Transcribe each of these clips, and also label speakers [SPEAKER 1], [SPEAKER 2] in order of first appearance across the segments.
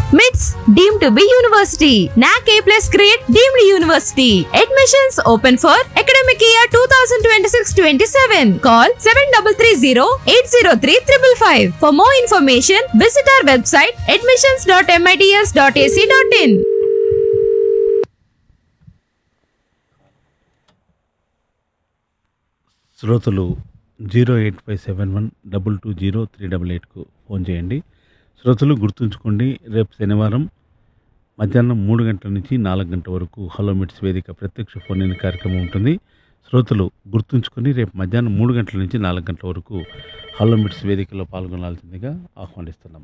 [SPEAKER 1] MITS deemed to be university. NAC A plus grade deemed university. Admissions open for academic year 2026-27. Call 7330-803-555. For more information, visit our website admissions.mits.ac.in.
[SPEAKER 2] శ్రోతలు zero eight five seven one double two zero three double ఎయిట్కు phone చేయండి శ్రోతలు గుర్తుంచుకోండి రేపు శనివారం మధ్యాహ్నం మూడు గంటల నుంచి నాలుగు గంటల వరకు హలో మిట్స్ వేదిక ప్రత్యక్ష ఫోన్ ఇన్ కార్యక్రమం ఉంటుంది శ్రోతలు గుర్తుంచుకొని రేపు మధ్యాహ్నం మూడు గంటల నుంచి నాలుగు గంటల వరకు హలో మిట్స్ వేదికలో పాల్గొనాల్సిందిగా ఆహ్వానిస్తున్నాం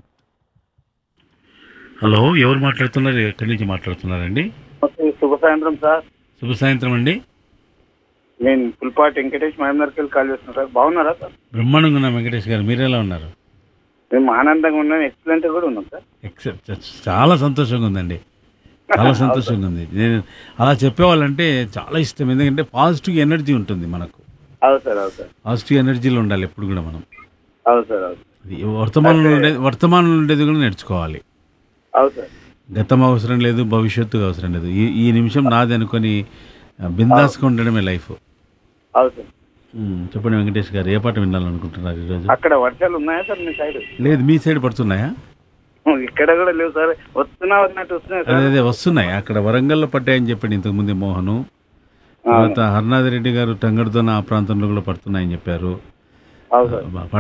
[SPEAKER 2] హలో ఎవరు మాట్లాడుతున్నారు ఎక్కడి నుంచి మాట్లాడుతున్నారండి
[SPEAKER 3] ఓకే, శుభ సాయంత్రం సార్
[SPEAKER 2] శుభ సాయంత్రం అండి
[SPEAKER 3] నేను పుల్పాటి వెంకటేష్ మహేందర్కి వెళ్ళి కాల్ చేస్తున్నాను సార్ బాగున్నారా సార్
[SPEAKER 2] బ్రహ్మాండంగా ఉన్నా వెంకటేష్ గారు మీరు ఎలా ఉన్నారు
[SPEAKER 3] మేము ఆనందంగా ఉన్నాం ఎక్సలెంట్ కూడా ఉన్నాం సార్
[SPEAKER 2] ఎక్సెప్ట్ చాలా సంతోషంగా ఉందండి చాలా సంతోషంగా ఉంది నేను అలా చెప్పేవాళ్ళంటే చాలా ఇష్టం ఎందుకంటే పాజిటివ్ ఎనర్జీ ఉంటుంది మనకు
[SPEAKER 3] అవును సార్ అవును సార్
[SPEAKER 2] పాజిటివ్ ఎనర్జీలో ఉండాలి ఎప్పుడు కూడా మనం
[SPEAKER 3] అవును సార్ అవును
[SPEAKER 2] ఇది వర్తమానంలో ఉండేది వర్తమానంలో ఉండేది కూడా నేర్చుకోవాలి
[SPEAKER 3] అవును సార్
[SPEAKER 2] గతం అవసరం లేదు భవిష్యత్తు అవసరం లేదు ఈ ఈ నిమిషం నాది అనుకొని బిందాస్గా ఉండడమే లైఫ్
[SPEAKER 3] అవును సార్
[SPEAKER 2] ఉమ్, చెప్పండి వెంకటేష్ గారు ఏ పాట వినాలనుకుంటున్నారు ఈరోజు
[SPEAKER 3] అక్కడ వర్షాలు ఉన్నాయా సార్ మీ సైడ్
[SPEAKER 2] లేదు మీ సైడ్ పడుతున్నాయా
[SPEAKER 3] ఇక్కడ కూడా లేవు సార్ వస్తున్నా వస్తున్నట్టు వస్తున్నాయి
[SPEAKER 2] అదే
[SPEAKER 3] సార్
[SPEAKER 2] అదే వస్తున్నాయి అక్కడ వరంగల్లో పడ్డాయని చెప్పండి ఇంతకుముందే మోహను తర్వాత హర్నాథ్ రెడ్డి గారు టంగడుతోన ఆ ప్రాంతంలో కూడా పడుతున్నాయని చెప్పారు
[SPEAKER 3] అవును సార్
[SPEAKER 2] ఆ,